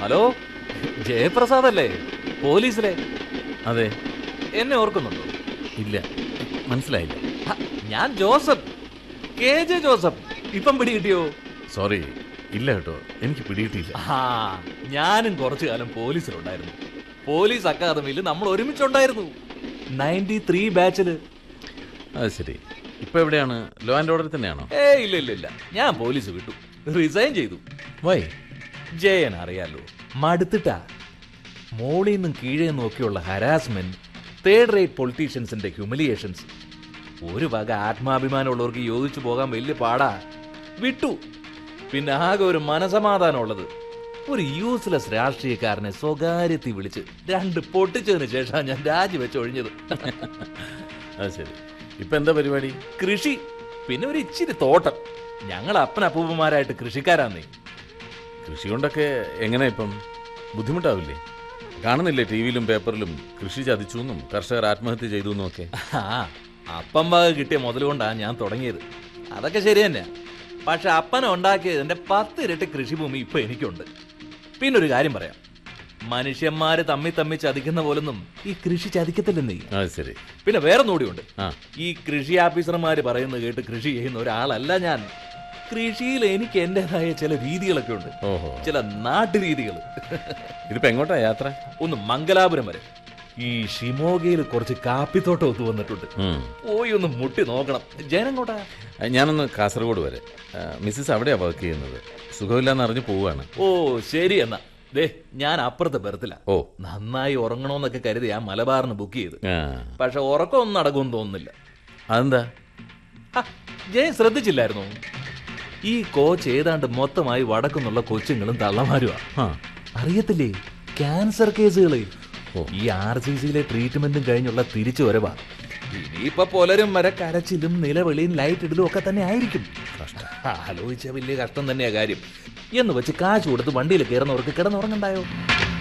Hello Jayaprasad അല്ലേ പോലീസിലെ അതെ എന്നെ ഓർക്കുന്നുണ്ടോ ഇല്ല മനസ്സിലായില്ല ഹ, ഞാൻ ജോസഫ് കെ ജെ ജോസഫ് ഇപ്പം പിടി കിട്ടിയോ സോറി ഇല്ല കേട്ടോ എനിക്ക് പിടിയിട്ടില്ല ആ ഞാനും കുറച്ചു കാലം പോലീസിലുണ്ടായിരുന്നു പോലീസ് അക്കാദമിയിൽ നമ്മൾ ഒരുമിച്ചുണ്ടായിരുന്നു നയൻറ്റി ത്രീ ബാച്ചില് അത് ശരി ഇപ്പൊ എവിടെയാണ് ലോ ആൻഡ് ഓർഡർ തന്നെയാണോ ഏ ഇല്ല ഇല്ല ഇല്ല ഞാൻ പോലീസ് വിട്ടു റിസൈൻ ചെയ്തു വൈ ജയൻ അറിയാലോ മടുത്തിട്ടാ മോളിൽ നിന്നും കീഴേ നോക്കിയുള്ള ഹരാസ്മെന്റ് തേർഡ് റേറ്റ് പൊളിറ്റീഷ്യൻസിന്റെ ഹ്യൂമിലിയേഷൻസ് ഒരു വക ആത്മാഭിമാനമുള്ളവർക്ക് യോജിച്ചു പോകാൻ വലിയ പാടാ വിട്ടു പിന്നെ ആകെ ഒരു മനസമാധാനമുള്ളത് ഒരു യൂസ്ലെസ് രാഷ്ട്രീയക്കാരനെ സ്വകാര്യത്തിൽ വിളിച്ച് രണ്ട് പൊട്ടിച്ചതിന് ശേഷം ഞാൻ രാജിവെച്ച് ഒഴിഞ്ഞത് അത് ശരി ഇപ്പൊ എന്താ പരിപാടി കൃഷി പിന്നെ ഒരു ഇച്ചിരി തോട്ടം ഞങ്ങൾ അപ്പനപ്പൂപ്പന്മാരായിട്ട് കൃഷിക്കാരാന്നേ കൃഷി കൊണ്ടൊക്കെ എങ്ങനെ ഇപ്പം ബുദ്ധിമുട്ടാവില്ലേ കാണുന്നില്ലേ ടി വിയിലും പേപ്പറിലും കൃഷി ചതിച്ചു എന്നും കർഷകർ ആത്മഹത്യ ചെയ്തു എന്നും ഒക്കെ ആ അപ്പം വക കിട്ടിയ മുതൽ കൊണ്ടാണ് ഞാൻ തുടങ്ങിയത് അതൊക്കെ ശരി തന്നെ പക്ഷെ അപ്പന ഉണ്ടാക്കിയതിന്റെ പത്ത് ഇരട്ടി കൃഷിഭൂമി ഇപ്പൊ എനിക്കുണ്ട് പിന്നെ ഒരു കാര്യം പറയാം മനുഷ്യന്മാര് തമ്മി തമ്മി ചതിക്കുന്ന പോലൊന്നും ഈ കൃഷി ചതിക്കത്തില്ലെന്നേ അത് ശരി പിന്നെ വേറെ കൂടിയുണ്ട് ആ ഈ കൃഷി ഓഫീസർമാര് പറയുന്നത് കേട്ട് കൃഷി ചെയ്യുന്ന ഒരാളല്ല ഞാൻ കൃഷിയിൽ എനിക്ക് എന്റേതായ ചില രീതികളൊക്കെ ഉണ്ട് ഓഹോ ചില നാട്ടുരീതികൾ ഇതിപ്പോ എങ്ങോട്ടാ യാത്ര ഒന്ന് മംഗലാപുരം വരെ ഈ ഷിമോഗയിൽ കുറച്ച് കാപ്പിത്തോട്ടം ഒത്തു വന്നിട്ടുണ്ട് ഉം. പോയി ഒന്ന് മുട്ടി നോക്കണം ജയനങ്ങോട്ടാ ആ, ഞാനൊന്ന് കാസർഗോഡ് വരെ ആ, മിസ്സിസ് അവിടെയാ വർക്ക് ചെയ്യുന്നത് സുഖമില്ലാന്ന് അറിഞ്ഞ് പോവാണ് ഓ ശരി എന്നാ ദേ ഞാൻ അപ്പുറത്തെ ബെർത്തില ഓ നന്നായി ഉറങ്ങണോന്നൊക്കെ കരുതി ആ മലബാറിന് ബുക്ക് ചെയ്ത് ആ പക്ഷെ ഉറക്കമൊന്നും നടക്കുമെന്ന് തോന്നുന്നില്ല അതെന്താ ഹ, ജയൻ ശ്രദ്ധിച്ചില്ലായിരുന്നോ ഈ കോച്ച് ഏതാണ്ട് മൊത്തമായി വടക്കുന്നുള്ള കൊച്ചുങ്ങളും തള്ളമാരുമാ ആ അറിയത്തില്ലേ ക്യാൻസർ കേസുകള് ഓ. ഈ ആർ സി സിയിലെ ട്രീറ്റ്മെന്റും കഴിഞ്ഞുള്ള തിരിച്ചു വരവാ ഇനിയിപ്പൊ പുലരും വരെ കരച്ചിലും നിലവിളിയും ലൈറ്റ് ഇടലും ഒക്കെ തന്നെ ആയിരിക്കും ആലോചിച്ച വലിയ കഷ്ടം തന്നെയാ കാര്യം എന്ന് വെച്ച് കാശ് കൊടുത്ത് വണ്ടിയിൽ കയറുന്നവർക്ക് കിടന്നുറങ്ങണ്ടായോ